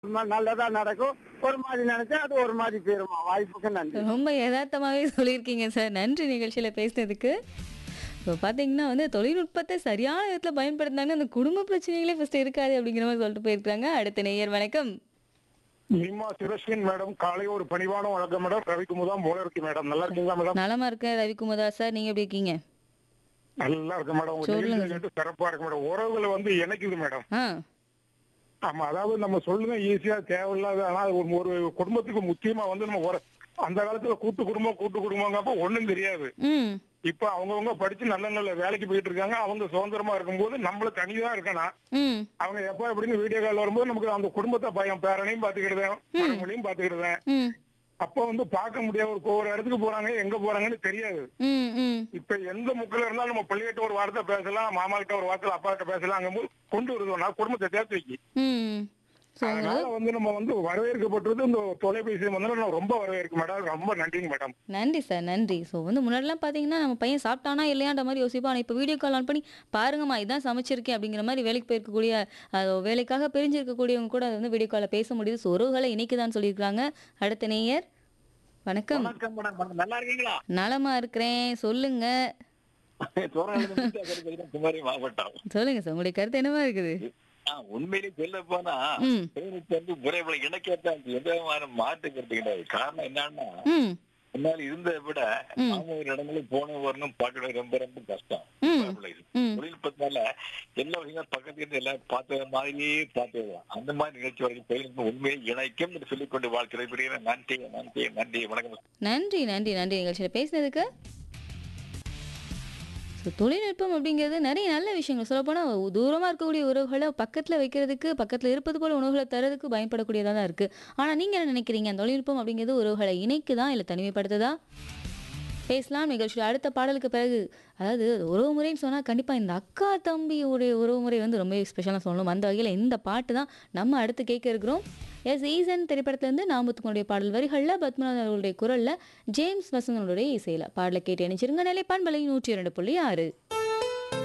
ஒரு மாதிரி நல்லதா நடக்கும் ஒரு மாதிரி நினைச்சா அது ஒரு மாதிரி போயிருமா வாய்ப்புக்கு நன்றி ரொம்ப யதார்த்தமாவே சொல்லியிருக்கீங்க சார் நன்றி நிகழ்ச்சியில பேசினதுக்கு இப்போ பார்த்தீங்கன்னா வந்து தொழில்நுட்பத்தை சரியான விதத்தில் பயன்படுத்தினாங்க அந்த குடும்ப பிரச்சனைகளே ஃபர்ஸ்ட் இருக்காது அப்படிங்கிற மாதிரி சொல்லிட்டு போயிருக்காங்க அடுத்த நேயர் வணக்கம் நிமா சிரஸ்வின் மேடம் காலை ஒரு பணிவான வணக்கம் மேடம் ரவிக்குமுதா மூல இருக்கு மேடம் நல்லா இருக்கீங்களா மேடம் நலமா இருக்கேன் ரவிக்குமாரா சார் நீங்க எப்படி இருக்கீங்க நல்லா இருக்கு மேடம் உங்க சொல்லுங்க. நிகழ்ச்சி கேட்டு சிறப்பா இருக்கு மேடம் உறவுகளை வந்து இணைக்குது மேடம் ஆ ஆமா அதாவது நம்ம சொல்லுங்க ஈஸியா தேவையில்லாத ஆனா அது ஒரு ஒரு குடும்பத்துக்கு முக்கியமா வந்து நம்ம உற- அந்த காலத்துல கூட்டு குடும்பம் கூட்டு குடும்பங்கப்ப ஒண்ணும் தெரியாது ம் இப்ப அவங்கவங்க படிச்சு நல்ல நல்ல வேலைக்கு போயிட்டு இருக்காங்க அவங்க சுதந்திரமா இருக்கும்போது நம்மள தனிதான் இருக்கணும் ம் அவங்க எப்ப எப்படின்னு வீடியோ கால் வரும்போது நமக்கு அந்த குடும்பத்தை பையன் பேரனையும் பாத்துக்கிடுதேன் மனைவியும் பாத்துக்கிடுதேன் ம் அப்ப வந்து பார்க்க முடியாது ஒரு ஒரு இடத்துக்கு போறாங்க எங்க போறாங்கன்னு தெரியாது ம் ம் இப்ப எந்த முக்கில இருந்தாலும் நம்ம பிள்ளைகிட்ட ஒரு வார்த்தை பேசலாம் மாமா கிட்ட ஒரு வார்த்தை அப்பா கிட்ட பேசலாம் அங்க கொண்டு வருதோம்னா குடும்பத்தை சேர்த்து வைக்கி ம் ஸோ அதனால வந்து நம்ம வந்து வரவேற்கப்பட்டது இந்த தொலைபேசி வந்து நான் ரொம்ப வரவேற்க மேடம் ரொம்ப நன்றிங்க மேடம் நன்றி சார் நன்றி ஸோ வந்து முன்னாடிலாம் பார்த்தீங்கன்னா நம்ம பையன் சாப்பிட்டானா இல்லையான்ற மாதிரி யோசிப்போம் ஆனால் இப்போ வீடியோ கால் ஆன் பண்ணி பாருங்கம்மா இதான் சமைச்சிருக்கேன் அப்படிங்கிற மாதிரி வேலைக்கு போயிருக்கக்கூடிய அது வேலைக்காக பிரிஞ்சிருக்கக்கூடியவங்க கூட அது வந்து வீடியோ காலில் பேச முடியுது ஸோ உறவுகளை இணைக்குதான்னு சொல்லியிருக்காங்க அடுத்த நேயர் வணக்கம் வணக்கம் மேடம் நல்லா இருக்கீங்களா நலமா இருக்கிறேன் சொல்லுங்க சோழன் குமாரி மாவட்டம் சொல்லுங்க சார் உங்களுடைய கருத்து என்னவா இருக்குது ஆ, உண்மையிலே சொல்ல போனா ம் பெண்ணுக்கு வந்து முறைகளை இணைக்கத்தான் எந்த விதமான மாற்று கருத்து கிடையாது காரணம் என்னன்னா ம் முன்னாடி இருந்ததை விட ம். அவங்க ஒரு இடங்களுக்கு போன வரணும் பார்க்கறது ரொம்ப ரொம்ப கஷ்டம் ம். இப்ப அப்படி இல்லை. ம் தொழில்நுட்பத்தினால எல்லா விஷயங்களும் பக்கத்துல இருந்து எல்லாம் பார்த்த மாதிரியே பார்த்துக்கலாம் அந்த மாதிரி நிகழ்ச்சி வரைக்கும் தொழில்நுட்பம் உண்மையை இணைக்கும் என்று சொல்லிக்கொண்டு வாழ்க்கை நன்றி நன்றி நன்றி வணக்கம் நன்றி நன்றி நன்றி நிகழ்ச்சியில் பேசினதுக்கு ஸோ தொழில்நுட்பம் அப்படிங்கிறது நிறைய நல்ல விஷயங்கள் சொல்லப்போனால் தூரமாக இருக்கக்கூடிய உறவுகளை பக்கத்தில் வைக்கிறதுக்கு பக்கத்தில் இருப்பது போல உணவுகளை தரதுக்கு பயன்படக்கூடியதாக தான் இருக்குது ஆனால் நீங்கள் என்ன நினைக்கிறீங்க அந்த தொழில்நுட்பம் அப்படிங்கிறது உறவுகளை இணைக்குதா இல்லை தனிமைப்படுத்துதா பேசலாம் நிகழ்ச்சியில் அடுத்த பாடலுக்கு பிறகு அதாவது உறவு முறைன்னு சொன்னால் கண்டிப்பாக இந்த அக்கா தம்பியோடைய உறவு முறை வந்து ரொம்ப ஸ்பெஷலாக சொல்லணும் அந்த வகையில் இந்த பாட்டு தான் நம்ம அடுத்து கேட்க இருக்கிறோம் எஸ் ஈசன் திரைப்படத்துலேருந்து நாமத்துக்குனுடைய பாடல் வரிகளில் பத்மநாதன் அவர்களுடைய குரலில் ஜேம்ஸ் வசந்தனுடைய இசையில் பாடலை கேட்டு இணைச்சிருங்க நிலைப்பான் பலை நூற்றி இரண்டு புள்ளி ஆறு